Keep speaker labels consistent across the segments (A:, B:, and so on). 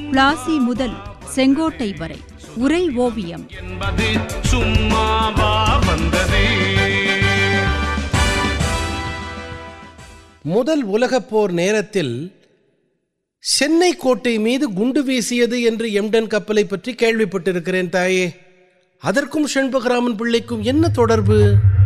A: பிளாசி முதல் செங்கோட்டை வரை உரை ஓவியம்
B: என்பது சும்மாவா வந்தது
C: முதல் உலகப் போர் நேரத்தில் சென்னை கோட்டை மீது குண்டு வீசியது என்று எம்டன் கப்பலை பற்றி கேள்விப்பட்டிருக்கிறேன் தாயே அதற்கும் செண்பகராமன் பிள்ளைக்கும் என்ன தொடர்பு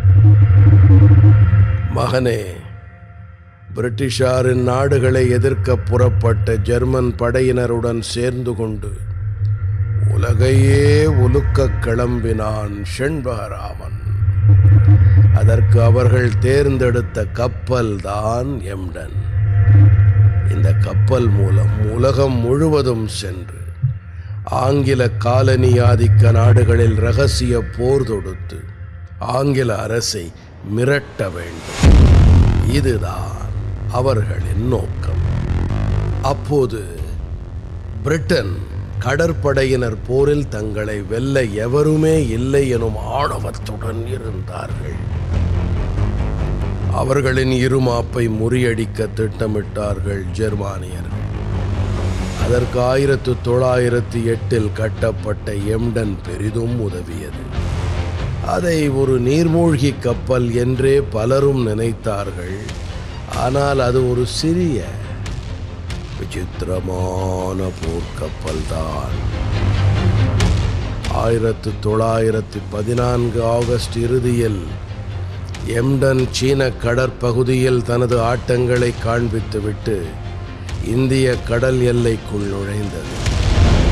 C: மகனே பிரிட்டிஷாரின் நாடுகளை எதிர்க்க புறப்பட்ட ஜெர்மன் படையினருடன் சேர்ந்து கொண்டு உலகையே உலுக்கக் கிளம்பினான் செண்பகராமன் அதற்கு அவர்கள் தேர்ந்தெடுத்த கப்பல் தான் எம்டன் இந்த கப்பல் மூலம் உலகம் முழுவதும் சென்று ஆங்கில காலனி ஆதிக்க நாடுகளில் ரகசிய போர் தொடுத்து ஆங்கில அரசை மிரட்ட வேண்டும் இதுதான் அவர்களின் நோக்கம் அப்போது பிரிட்டன் கடற்படையினர் போரில் தங்களை வெல்ல எவருமே இல்லை எனும் ஆணவத்துடன் இருந்தார்கள் அவர்களின் இருமாப்பை முறியடிக்க திட்டமிட்டார்கள் ஜெர்மானியர்கள் அதற்கு ஆயிரத்து தொள்ளாயிரத்தி எட்டில் கட்டப்பட்ட எம்டன் பெரிதும் உதவியது அதை ஒரு நீர்மூழ்கி கப்பல் என்றே பலரும் நினைத்தார்கள் ஆனால் அது ஒரு சிறிய விசித்திரமான போர்க்கப்பல் தான் ஆயிரத்து தொள்ளாயிரத்தி பதினான்கு ஆகஸ்ட் இறுதியில் எம்டன் சீன கடற்பகுதியில் தனது ஆட்டங்களை காண்பித்துவிட்டு இந்திய கடல் எல்லைக்குள் நுழைந்தது